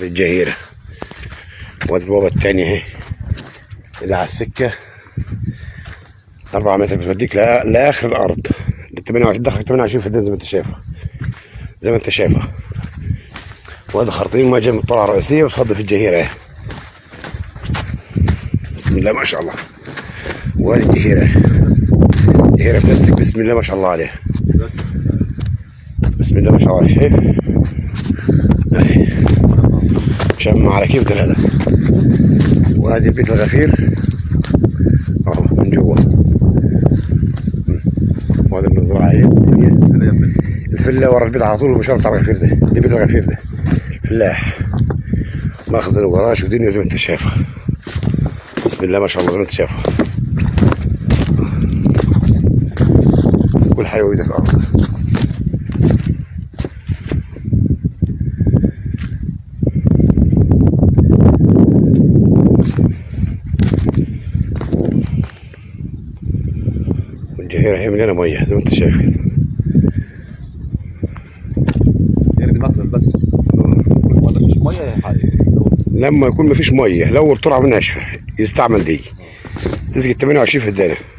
وادي الجهيرة وادي البوابة التانية اهي اللي على السكة أربعة متر بتوديك لآ- لآخر الأرض ل 28 دخلك 28 فدان زي ما أنت شايفها زي ما أنت شايفها وهذا خرطيم ما جاي من الطلعة الرئيسية وتفضل في الجهيرة اهي بسم الله ما شاء الله وهذه الجهيرة جهيرة بلاستيك بسم الله ما شاء الله عليها بسم الله ما شاء الله شايف أهي. مشمع على كيف هذا وهذه بيت الغفير اهو من جوا مم. وهذا المزرعة هي الدنيا الفلة ورا البيت على طول مباشرة على الغفير ده دي بيت الغفير ده فلاح مخزن وجراج ودنيا زي ما انت شايفها بسم الله ما شاء الله زي ما انت شايفها كل حاجة موجودة في الأرض والجهيرة هي مليانة مية زي ما انت شايف كده يعني دي مخزن بس ما فيش ميه يا حقيقي لما يكون مفيش مية لو الترعة ناشفة يستعمل دي تسقي 28 في الدنيا